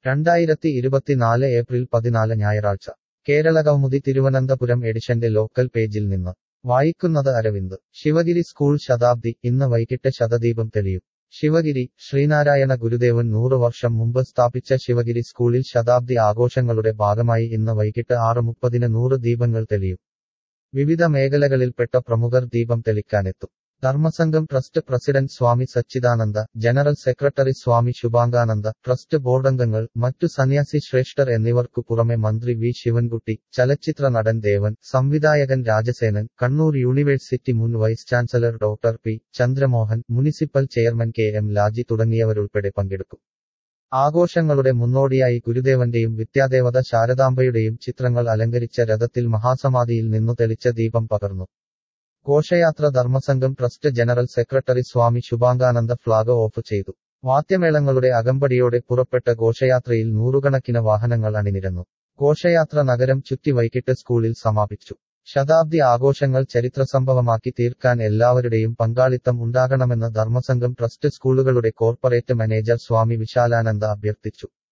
രണ്ടായിരത്തി ഇരുപത്തിനാല് ഏപ്രിൽ പതിനാല് ഞായറാഴ്ച കേരള കൗമുദി തിരുവനന്തപുരം എഡിഷന്റെ ലോക്കൽ പേജിൽ നിന്ന് വായിക്കുന്നത് അരവിന്ദ് ശിവഗിരി സ്കൂൾ ശതാബ്ദി ഇന്ന് വൈകിട്ട് ശതദീപം തെളിയും ശിവഗിരി ശ്രീനാരായണ ഗുരുദേവൻ നൂറ് വർഷം മുമ്പ് സ്ഥാപിച്ച ശിവഗിരി സ്കൂളിൽ ശതാബ്ദി ആഘോഷങ്ങളുടെ ഭാഗമായി ഇന്ന് വൈകിട്ട് ആറ് മുപ്പതിന് നൂറ് ദീപങ്ങൾ തെളിയും വിവിധ മേഖലകളിൽപ്പെട്ട പ്രമുഖർ ദീപം തെളിക്കാനെത്തും ധർമ്മസംഘം trust president Swami Sachidananda general secretary Swami Shubhangananda trust ബോർഡംഗങ്ങൾ മറ്റു സന്യാസി ശ്രേഷ്ഠർ എന്നിവർക്കു പുറമെ മന്ത്രി വി ശിവൻകുട്ടി ചലച്ചിത്ര നടൻ ദേവൻ സംവിധായകൻ രാജസേനൻ കണ്ണൂർ യൂണിവേഴ്സിറ്റി മുൻ vice chancellor doctor P Chandramohan municipal chairman K M Laji തുടങ്ങിയവരുൾപ്പെടെ പങ്കെടുക്കും ആഘോഷങ്ങളുടെ മുന്നോടിയായി ഗുരുദേവന്റെയും വിദ്യാദേവത ശാരദാംബയുടെയും ചിത്രങ്ങൾ അലങ്കരിച്ച രഥത്തിൽ മഹാസമാധിയിൽ നിന്നു തെളിച്ച ദീപം പകർന്നു ഘോഷയാത്ര ധർമ്മസംഘം trust general secretary Swami Shubhangananda flag off ചെയ്തു വാദ്യമേളങ്ങളുടെ അകമ്പടിയോടെ പുറപ്പെട്ട ഘോഷയാത്രയിൽ നൂറുകണക്കിന് വാഹനങ്ങൾ അണിനിരന്നു ഘോഷയാത്ര നഗരം ചുറ്റി വൈകിട്ട് സ്കൂളിൽ സമാപിച്ചു ശതാബ്ദി ആഘോഷങ്ങൾ ചരിത്രസംഭവമാക്കി തീർക്കാൻ എല്ലാവരുടെയും പങ്കാളിത്തം ഉണ്ടാകണമെന്ന് ധർമ്മസംഘം ട്രസ്റ്റ് സ്കൂളുകളുടെ കോർപ്പറേറ്റ് മാനേജർ സ്വാമി വിശാലാനന്ദ അഭ്യർത്ഥിച്ചു